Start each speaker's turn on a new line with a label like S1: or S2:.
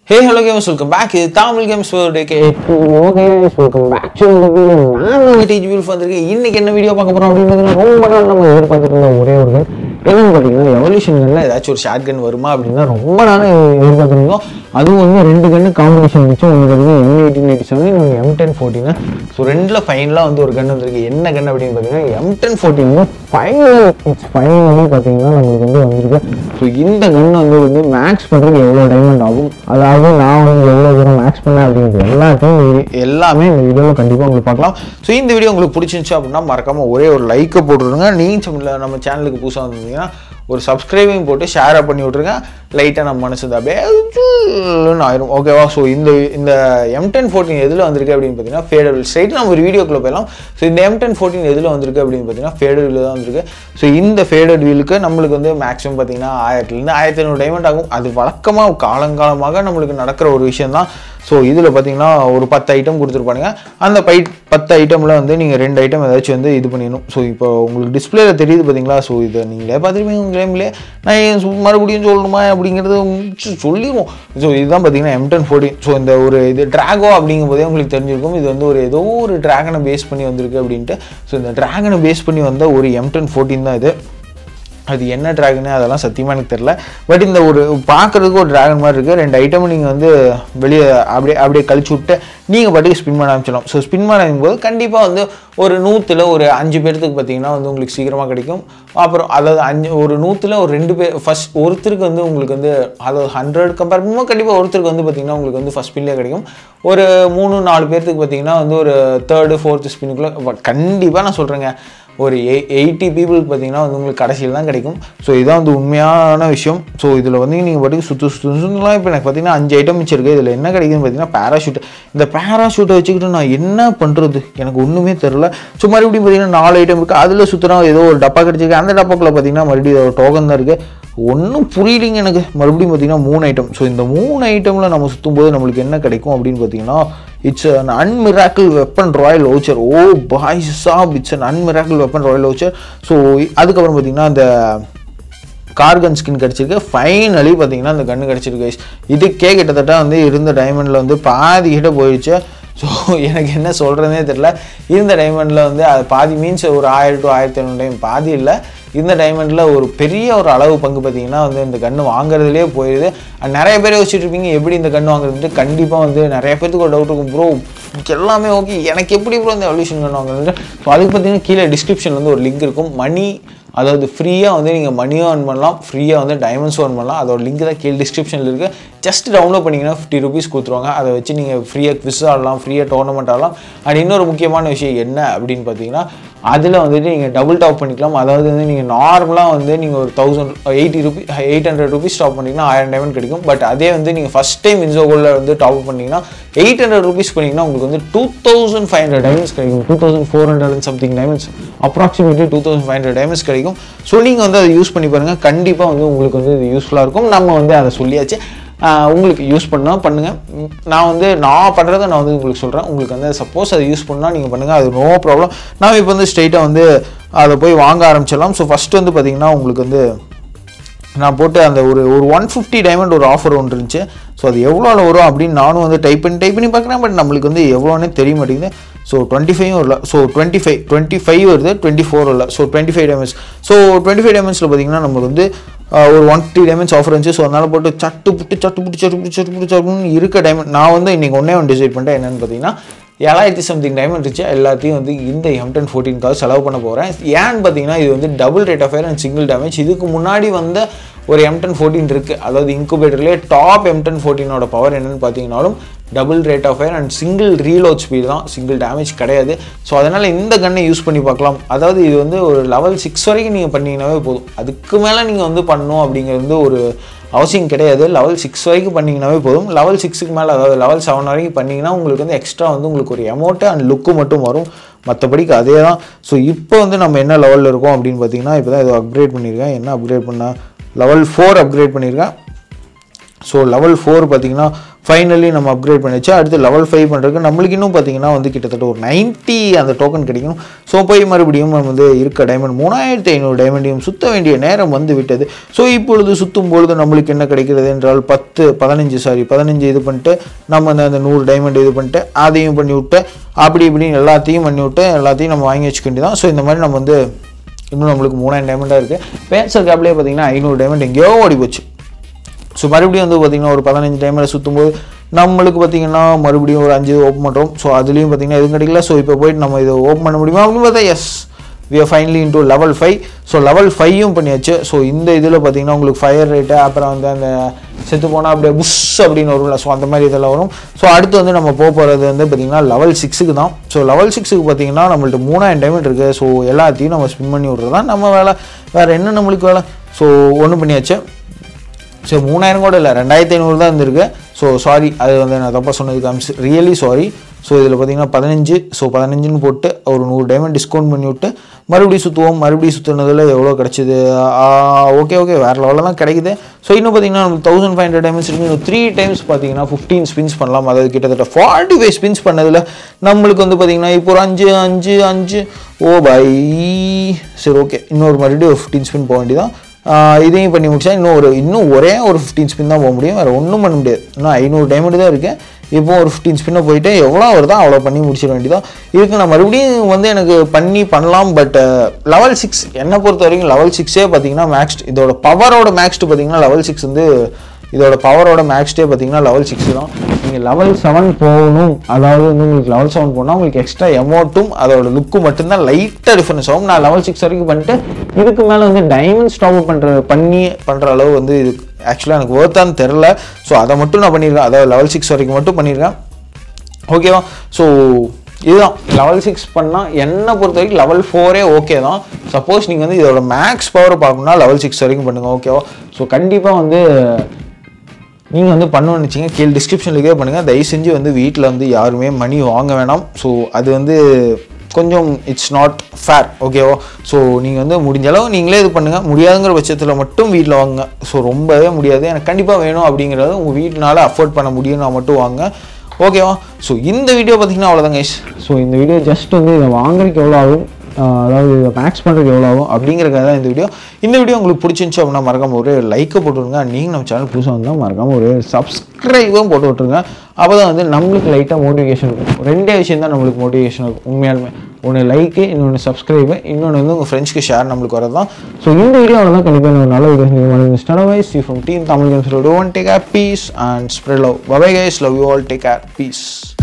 S1: ஹே hello games welcome back இது Tamil games டேக்கே
S2: okay welcome back to the video நான்
S1: டீச் வீல் வந்திருக்கு இன்னைக்கு என்ன வீடியோ பார்க்க போறோம் அப்படின்னு
S2: பார்த்தீங்கன்னா ரொம்ப நாள் நம்ம எதிர்பார்த்துட்டு இருந்த ஒரே ஒரு கன் என்னன்னு பார்த்தீங்கன்னா
S1: எவல்யூஷன் கன்ல ஏதாச்சும் ஒரு ஷார்ட் கன் வருமா அப்படின்னு
S2: அப்படின்னா ரொம்ப நாள் எதிர்பார்த்துட்டு இருந்தோம் அதுவும் வந்து ரெண்டு கன்று காம்பினேஷன் வச்சு ஒன்று பார்த்தீங்கன்னா எம் எயிட்டீன் எயிட்டி செவன் இன்னொன்று எம் டென் ஃபோர்டீன்
S1: ஸோ ரெண்டுல ஃபைனலாக வந்து ஒரு கன் வந்திருக்கு என்ன கன் அப்படின்னு பார்த்தீங்கன்னா
S2: எம் டென் ஃபோர்டீன் வந்து ஃபைனல் இட்ஸ் ஃபைனலி பார்த்தீங்கன்னா நம்மளுக்கு வந்து வந்திருக்கு ஸோ இந்த கன் வந்து வந்து மேக்ஸ் பண்ணுறதுக்கு எவ்வளோ டைமண்ட் ஆகும் அதாவது நான் வந்து எவ்வளோ தூரம் மேக்ஸ் பண்ணேன் அப்படிங்கிறது எல்லாத்தையும் இது- எல்லாமே இந்த வீடியோவில் கண்டிப்பாக உங்களுக்கு பார்க்கலாம்
S1: ஸோ இந்த வீடியோ உங்களுக்கு பிடிச்சிருந்துச்சு அப்படின்னா மறக்காம ஒரே ஒரு லைக்கை போட்டுருங்க நீங்கள் நம்ம சேனலுக்கு புதுசாக வந்திருந்தீங்கன்னா ஒரு சப்ஸ்கிரைபிங் போட்டு ஷேராக பண்ணி விட்ருங்க லைட்டாக நம்ம மனசு வந்து அப்படியே ஜுல்லுன்னு ஆயிரும் ஓகேவா ஸோ இந்த இந்த எம் டென் ஃபோர்டீன் எதில் வந்திருக்கு அப்படின்னு பார்த்தீங்கன்னா ஃபேடபிள் ஸ்ட்ரைட் நம்ம ஒரு வீடியோக்குள்ளே போயிடலாம் ஸோ இந்த எம் டென் ஃபோர்டீன் எதில் வந்திருக்கு அப்படின்னு பார்த்தீங்கன்னா ஃபேடட் வீல் தான் வந்திருக்கு ஸோ இந்த ஃபேடட் வீலுக்கு நம்மளுக்கு வந்து மேக்ஸிமம் பார்த்தீங்கன்னா ஆயிரத்துலேருந்து ஆயிரத்தி ஐநூறு டைமண்ட் ஆகும் அது வழக்கமாக காலங்காலமாக நம்மளுக்கு நடக்கிற ஒரு விஷயம் தான் ஸோ இதில் பார்த்தீங்கன்னா ஒரு பத்து ஐட்டம் கொடுத்துருப்பானுங்க அந்த பை பத்து ஐட்டமில் வந்து நீங்கள் ரெண்டு ஐட்டம் ஏதாச்சும் வந்து இது பண்ணிடணும் ஸோ இப்போ உங்களுக்கு டிஸ்பிளேல தெரியுது பார்த்தீங்களா ஸோ இதை நீங்களே பார்த்துருப்பீங்க உங்கள் கேம்லேயே நான் ஏன் சு- மறுபடியும் சொல்லணுமா அப்படிங்கிறது ம் சொல்லிடுவோம் ஸோ இதுதான் பார்த்தீங்கன்னா எம் டென் ஃபோர்டீன் ஸோ இந்த ஒரு இது ட்ராகோ அப்படிங்கும் போதே உங்களுக்கு தெரிஞ்சிருக்கும் இது வந்து ஒரு ஏதோ ஒரு ட்ராகனை பேஸ் பண்ணி வந்திருக்கு அப்படின்ட்டு ஸோ இந்த ட்ராகனை பேஸ் பண்ணி வந்த ஒரு எம் டென் ஃபோர்டீன் தான் இது அது என்ன ட்ராகனு அதெல்லாம் சத்தியமாக எனக்கு தெரில பட் இந்த ஒரு பார்க்குறதுக்கு ஒரு ட்ராகன் மாதிரி இருக்குது ரெண்டு ஐட்டம் நீங்கள் வந்து வெளியே அப்படியே அப்படியே கழிச்சு விட்டு நீங்கள் பாட்டுக்கு ஸ்பின் பண்ண ஆரம்பிச்சிடலாம் ஸோ ஸ்பின் பண்ண போது கண்டிப்பாக வந்து ஒரு நூற்றில் ஒரு அஞ்சு பேர்த்துக்கு பார்த்தீங்கன்னா வந்து உங்களுக்கு சீக்கிரமாக கிடைக்கும் அப்புறம் அதாவது அஞ்சு ஒரு நூற்றில் ஒரு ரெண்டு பேர் ஃபஸ்ட் ஒருத்தருக்கு வந்து உங்களுக்கு வந்து அதாவது ஹண்ட்ரட் கம்பேர் பண்ணும்போது கண்டிப்பாக ஒருத்தருக்கு வந்து பார்த்தீங்கன்னா உங்களுக்கு வந்து ஃபஸ்ட் ஸ்பின்லேயே கிடைக்கும் ஒரு மூணு நாலு பேர்த்துக்கு பார்த்தீங்கன்னா வந்து ஒரு தேர்டு ஃபோர்த்து ஸ்பின்னுக்குள்ளே கண்டிப்பாக நான் சொல்கிறேங்க ஒரு எய் எயிட்டி பீப்புளுக்கு பார்த்தீங்கன்னா வந்து உங்களுக்கு கடைசியில் தான் கிடைக்கும் ஸோ இதான் வந்து உண்மையான விஷயம் ஸோ இதில் வந்து நீங்கள் பாட்டுக்கு சுற்று சுற்று சுற்றுலாம் இப்போ எனக்கு பார்த்தீங்கன்னா அஞ்சு ஐட்டம் வச்சிருக்கு இதில் என்ன கிடைக்குதுன்னு பார்த்தீங்கன்னா பேராஷூட் இந்த பேராஷூட்டை வச்சுக்கிட்டு நான் என்ன பண்ணுறது எனக்கு ஒன்றுமே தெரில ஸோ மறுபடியும் பார்த்தீங்கன்னா நாலு ஐட்டம் இருக்குது அதில் சுற்றுனா ஏதோ ஒரு டப்பா கிடைச்சிருக்கு அந்த டப்பாக்குள்ளே பார்த்தீங்கன்னா மறுபடியும் ஒரு டோக்கன் தான் இருக்குது ஒன்றும் புரியலைங்க எனக்கு மறுபடியும் பார்த்தீங்கன்னா மூணு ஐட்டம் ஸோ இந்த மூணு ஐட்டமில் நம்ம சுற்றும் போது நம்மளுக்கு என்ன கிடைக்கும் அப்படின்னு பார்த்தீங்கன்னா it's an an miracle weapon royal ochre oh boy சாப் it's an an miracle weapon royal ochre so அதுக்கப்புறம் பார்த்தீங்கன்னா அந்த கார்கன் ஸ்கின் கிடச்சிருக்கு ஃபைனலி பார்த்தீங்கன்னா அந்த கன்று கிடச்சிருக்கு guys. இதுக்கே கிட்டத்தட்ட வந்து இருந்த டைமண்டில் வந்து பாதி கிட்ட போயிடுச்சு ஸோ எனக்கு என்ன சொல்கிறதுனே தெரில இருந்த டைமண்டில் வந்து அது பாதி மீன்ஸ் ஒரு ஆயிரம் டு ஆயிரத்தி ஐநூறு டைம் பாதி இல்லை இந்த டைமண்டில் ஒரு பெரிய ஒரு அளவு பங்கு பார்த்தீங்கன்னா வந்து இந்த கன்று வாங்குறதுலேயே போயிடுது And நிறைய பேர் யோசிச்சுட்டு இருப்பீங்க எப்படி இந்த கன்று வாங்குறதுன்ட்டு கண்டிப்பாக வந்து நிறைய பேருக்கு ஒரு டவுட் இருக்கும் ப்ரோ எல்லாமே ஓகே எனக்கு எப்படி ப்ரோ இந்த எவல்யூஷன் கன்று வாங்குறது ஸோ அதுக்கு பார்த்தீங்கன்னா கீழே டிஸ்கிரிப்ஷன் வந்து ஒரு லிங்க் இருக்கும் மணி அதாவது ஃப்ரீயாக வந்து நீங்கள் மணியும் earn பண்ணலாம் ஃப்ரீயாக வந்து டைமண்ட்ஸும் earn பண்ணலாம் அதோட லிங்க் தான் கீழே டிஸ்கிரிப்ஷனில் இருக்குது ஜஸ்ட் டவுன்லோட் பண்ணிங்கன்னா ஃபிஃப்டி ருபீஸ் கொடுத்துருவாங்க அதை வச்சு நீங்கள் ஃப்ரீயாக குவிஸ் ஆடலாம் ஃப்ரீயாக டோர்னமெண்ட் ஆடலாம் அண்ட் இன்னொரு முக்கியமான விஷயம் என்ன அப்படின்னு பார்த்தீங்கன்னா அதில் வந்துட்டு நீங்கள் டபுள் டாப் பண்ணிக்கலாம் அதாவது வந்து நீங்கள் நார்மலாக வந்து நீங்கள் ஒரு thousand eighty rupee eight hundred rupees top பண்ணிங்கன்னா ஆயிரம் டைமண்ட் கிடைக்கும் பட் அதே வந்து நீங்கள் ஃபஸ்ட் டைம் இன்சோகோலில் வந்து டாப் பண்ணிங்கன்னா எயிட் ஹண்ட்ரட் ருபீஸ் பண்ணிங்கன்னா உங்களுக்கு வந்து two thousand five hundred diamonds கிடைக்கும் two thousand four hundred and something diamonds approximately two thousand five hundred diamonds கிடைக்கும் ஸோ நீங்கள் வந்து அதை யூஸ் பண்ணி பாருங்கள் கண்டிப்பாக வந்து உங்களுக்கு வந்து இது யூஸ்ஃபுல்லாக இருக்கும் நம்ம வந்து அதை சொல்லியாச்சு ஆஹ் உங்களுக்கு யூஸ் பண்ணால் பண்ணுங்கள் ம், நான் வந்து நான் பண்ணுறதை நான் வந்து உங்களுக்கு சொல்கிறேன் உங்களுக்கு வந்து சப்போஸ் அதை யூஸ் பண்ணால் நீங்கள் பண்ணுங்கள் அது நோ ப்ராப்ளம் நான் இப்போ வந்து ஸ்ட்ரெயிட்டாக வந்து அதை போய் வாங்க ஆரம்பிச்சிடலாம் ஸோ ஃபஸ்ட்டு வந்து பார்த்தீங்கன்னா உங்களுக்கு வந்து நான் போட்டு அந்த ஒரு ஒரு ஒன் ஃபிஃப்டி டைமண்ட் ஒரு ஆஃபர் ஒன்று இருந்துச்சு ஸோ அது எவ்வளோ வரும் அப்படின்னு நானும் வந்து டைப் பண்ணி டைப் பண்ணி பார்க்குறேன் பட் நம்மளுக்கு வந்து எவ்வளோனே தெரிய மாட்டேங்குது ஸோ டுவெண்ட்டி ஃபைவ் வரல so twenty five twenty five வருது டுவெண்ட்டி ஃபோர் வரல so twenty five diamonds so twenty five டைமண்ட்ஸில் பார்த்தீங்கன்னா நமக்கு வந்து ஆஹ், ஒரு ஒன் ஃபிஃப்டி டைமண்ட்ஸ் ஆஃபர் இருந்துச்சு ஸோ அதனால் போட்டு சட்டு புட்டு சட்டு புட்டு சட்டு புட்டு சட்டு புட்டு சட்டுன்னு இருக்க டைமண்ட் நான் வந்து இன்றைக்கி ஒன்றே ஒன்று டிசைட் பண்ணிட்டேன் என்னென்னு பார்த்தீங்கன்னா ஏழாயிரத்தி சம்திங் டைமண்ட் இருந்துச்சு எல்லாத்தையும் வந்து இந்த எம்டன் ஃபோர்டீன்காக செலவு பண்ண போகிறேன் ஏன்னு பார்த்தீங்கன்னா இது வந்து double rate of fire and single damage இதுக்கு முன்னாடி வந்த ஒரு எம்டன் ஃபோர்டீன் இருக்குது அதாவது இன்குபேட்டர்லேயே டாப் எம்டன் ஃபோர்டீனோட பவர் என்னென்னு பார்த்தீங்கன்னாலும் double rate of fire and single reload speed தான் சிங்கிள் டேமேஜ் கிடையாது ஸோ அதனால் இந்த கன்னை யூஸ் பண்ணி பார்க்கலாம் அதாவது இது வந்து ஒரு லெவல் சிக்ஸ் வரைக்கும் நீங்கள் பண்ணீங்கன்னாவே போதும் அதுக்கு மேலே நீங்கள் வந்து பண்ணணும் அப்படிங்கிறது வந்து ஒரு அவசியம் கிடையாது லெவல் சிக்ஸ் வரைக்கும் பண்ணிங்கனாவே போதும் லெவல் சிக்ஸுக்கு மேலே அதாவது லெவல் செவன் வரைக்கும் பண்ணிங்கன்னா உங்களுக்கு வந்து எக்ஸ்ட்ரா வந்து உங்களுக்கு ஒரு எமௌண்ட்டு அண்ட் லுக்கு மட்டும் வரும் மற்றபடிக்கு அதே தான் ஸோ இப்போ வந்து நம்ம என்ன லெவலில் இருக்கோம் அப்படின்னு பார்த்தீங்கன்னா இப்போ தான் ஏதோ அப்கிரேட் பண்ணியிருக்கேன் என்ன அப்கிரேட் பண்ணால் லெவல் ஃபோர் அப்கிரேட் பண்ணியிருக்கேன் ஸோ லெவல் ஃபோர் பார்த்தீங்கன்னா ஃபைனலி நம்ம அப்கிரேட் பண்ணிச்சு அடுத்து லெவல் ஃபைவ் பண்ணுறதுக்கு நம்மளுக்கு இன்னும் பார்த்தீங்கன்னா வந்து கிட்டத்தட்ட ஒரு 90 அந்த டோக்கன் கிடைக்கணும் ஸோ போய் மறுபடியும் நம்ம வந்து இருக்க டைமண்ட் மூணாயிரத்தி ஐநூறு டைமண்டையும் சுத்த வேண்டிய நேரம் வந்து விட்டது ஸோ இப்பொழுது சுற்றும் பொழுது நம்மளுக்கு என்ன கிடைக்கிறது என்றால் பத்து பதினஞ்சு சாரி பதினஞ்சு இது பண்ணிட்டு நம்ம அந்த அந்த நூறு டைமண்ட் இது பண்ணிட்டு அதையும் பண்ணி விட்டு அப்படி இப்படின்னு எல்லாத்தையும் பண்ணி விட்டு எல்லாத்தையும் நம்ம வாங்கி வச்சுக்க வேண்டியதான் ஸோ இந்த மாதிரி நம்ம வந்து இன்னும் நம்மளுக்கு மூணாயிரம் டைமண்டாக இருக்குது பேன்சர் கேப்லேயே பார்த்தீங்கன்னா ஐநூறு டைமண்ட் எங்கேயோ ஓடி போச்சு ஸோ மறுபடியும் வந்து பார்த்திங்கன்னா ஒரு பதினஞ்சு டைமில் சுற்றும்போது நம்மளுக்கு பார்த்திங்கன்னா மறுபடியும் ஒரு அஞ்சு ஓப்பன் பண்ணுறோம் ஸோ அதுலேயும் பார்த்திங்கன்னா எதுவும் கிடைக்கல ஸோ இப்போ போயிட்டு நம்ம இதை ஓப்பன் பண்ண முடியுமா அப்படின்னு பார்த்தா yes we are finally into level five so level ஃபைவும் பண்ணியாச்சு ஸோ இந்த இதில் பார்த்தீங்கன்னா உங்களுக்கு ஃபயர் ரேட்டு அப்புறம் வந்து அந்த செத்து போனால் அப்படியே புஷ் அப்படின்னு வரும்ல ஸோ அந்த மாதிரி இதெல்லாம் வரும் ஸோ அடுத்து வந்து நம்ம போக போகிறது வந்து பார்த்திங்கன்னா லெவல் சிக்ஸுக்கு தான் ஸோ லெவல் சிக்ஸுக்கு பார்த்தீங்கன்னா நம்மள்ட்ட மூணாயிரம் டைமண்ட் இருக்குது ஸோ எல்லாத்தையும் நம்ம ஸ்பின் பண்ணி விட்றது தான் நம்ம வேலை வேறு என்ன நம்மளுக்கு வேலை ஸோ ஒன்று பண்ணியாச்சு ஸோ மூணாயிரம் கூட இல்லை ரெண்டாயிரத்தி ஐநூறு தான் இருந்திருக்கு ஸோ சாரி அது வந்து நான் தப்பாக சொன்னதுக்கு ஐம் ரியலி சாரி ஸோ இதில் பார்த்தீங்கன்னா பதினஞ்சு ஸோ பதினஞ்சுன்னு போட்டு ஒரு நூறு டைமண்ட் டிஸ்கவுண்ட் பண்ணி விட்டு மறுபடியும் சுற்றுவோம் மறுபடியும் சுற்றுனதில் எவ்வளோ கிடச்சிது ஓகே ஓகே வேறு லெவலில் தான் கிடைக்குது ஸோ இன்னும் பார்த்தீங்கன்னா நமக்கு தௌசண்ட் ஃபைவ் ஹண்ட்ரட் டைமண்ட்ஸ் இருக்குது இன்னும் த்ரீ டைம்ஸ் பார்த்தீங்கன்னா ஃபிஃப்டீன் ஸ்பின்ஸ் பண்ணலாம் அதாவது கிட்டத்தட்ட ஃபார்ட்டி ஃபைவ் ஸ்பின்ஸ் பண்ணதில் நம்மளுக்கு வந்து பார்த்தீங்கன்னா இப்போ ஒரு அஞ்சு அஞ்சு அஞ்சு ஓ பை சரி ஓகே இன்னொரு மறுபடியும் ஒரு ஃபிஃப்டீன் ஸ்பின் போக வேண்டியதான் ஆஹ் இதையும் பண்ணி முடிச்சா இன்னும் ஒரு இன்னும் ஒரே ஒரு ஃபிஃப்டீன் ஸ்பின் தான் போக முடியும் வேறு ஒன்றும் பண்ண முடியாது இன்னும் ஐநூறு டைமண்ட் தான் இருக்குது இப்போ ஒரு ஃபிஃப்டீன் ஸ்பின்னை போயிட்டு எவ்வளோ வருதோ அவ்வளோ பண்ணி முடிச்சிட வேண்டியதான் இதுக்கு நான் மறுபடியும் வந்து எனக்கு பண்ணி பண்ணலாம் பட் லெவல் சிக்ஸ் என்னை பொறுத்த வரைக்கும் லெவல் சிக்ஸே பார்த்தீங்கன்னா மேக்ஸ்ட் இதோட பவரோட மேக்ஸ்ட்டு பார்த்தீங்கன்னா லெவல் சிக்ஸ் வந்து இதோட பவரோட மேக்ஸ்டே பார்த்தீங்கன்னா லெவல் சிக்ஸ் தான் நீங்கள் லெவல் செவன் போகணும் அதாவது வந்து உங்களுக்கு லெவல் செவன் போனால் உங்களுக்கு எக்ஸ்ட்ரா எமௌண்ட்டும் அதோட லுக்கு மட்டும்தான் லைட்டாக டிஃபரன்ஸ் ஆகும் நான் லெவல் சிக்ஸ் வரைக்கும் பண்ணிட்டு இதுக்கு மேலே வந்து டைமண்ட் ஸ்டாப் பண்ணுற பண்ணி பண்ணுற அளவு வந்து இது ஆக்சுவலாக எனக்கு ஒர்த்தான்னு தெரில ஸோ அதை மட்டும் நான் பண்ணியிருக்கேன் அதாவது லெவல் சிக்ஸ் வரைக்கும் மட்டும் பண்ணியிருக்கேன் ஓகேவா ஸோ இதுதான் லெவல் சிக்ஸ் பண்ணால் என்னை பொறுத்த வரைக்கும் லெவல் ஃபோரே ஓகே தான் சப்போஸ் நீங்கள் வந்து இதோட மேக்ஸ் பவர் பார்க்கணும்னா லெவல் சிக்ஸ் வரைக்கும் பண்ணுங்கள் ஓகேவா ஸோ கண்டிப்பாக வந்து நீங்கள் வந்து பண்ணணும்னு நினச்சிங்க கீழே டிஸ்கிரிப்ஷன்லேயே பண்ணுங்கள் தயவு செஞ்சு வந்து வீட்டில் வந்து யாருமே மணி வாங்க வேணாம் ஸோ அது வந்து கொஞ்சம் இட்ஸ் நாட் ஃபேர் ஓகேவா ஸோ நீங்கள் வந்து முடிஞ்ச அளவு நீங்களே இது பண்ணுங்கள் முடியாதுங்கிற பட்சத்தில் மட்டும் வீட்டில் வாங்க ஸோ ரொம்பவே முடியாது எனக்கு கண்டிப்பாக வேணும் அப்படிங்கிறது உங்கள் வீட்டினால அஃபோர்ட் பண்ண முடியும்னா மட்டும் வாங்க ஓகேவா ஸோ இந்த வீடியோ பார்த்தீங்கன்னா அவ்வளோதாங்க guys.
S2: ஸோ இந்த வீடியோ ஜஸ்ட் வந்து இதை வாங்குறதுக்கு எவ்வளோ ஆகும் ஆஹ் அதாவது இதை மேக்ஸ் பண்ணுறதுக்கு எவ்வளோ ஆகும்
S1: அப்படிங்கிறக்காக தான் இந்த வீடியோ இந்த வீடியோ உங்களுக்கு பிடிச்சிருந்துச்சு அப்படின்னா மறக்காம ஒரு லைக்கை போட்டுருங்க நீங்கள் நம்ம சேனல் புதுசாக வந்தால் மறக்காம ஒரு சப்ஸ்கிரைபும் போட்டு விட்ருங்க அப்போ தான் வந்து நம்மளுக்கு லைட்டாக மோட்டிவேஷன் இருக்கும் ரெண்டே விஷயம் தான் நம்மளுக்கு மோட்டிவேஷன் இருக்கும் உண்மையாலுமே ஒன்று லைக்கு இன்னொன்று சப்ஸ்கிரைபு இன்னொன்று வந்து உங்கள் ஃப்ரெண்ட்ஸ்க்கு ஷேர் நம்மளுக்கு வரது தான்
S2: ஸோ இந்த வீடியோ தான் கண்டிப்பாக ஒரு நல்ல வீடியோ
S1: ஸ்டனவைஸ் you from team Tamil games don't take care peace and spread love bye bye guys love you all take care piece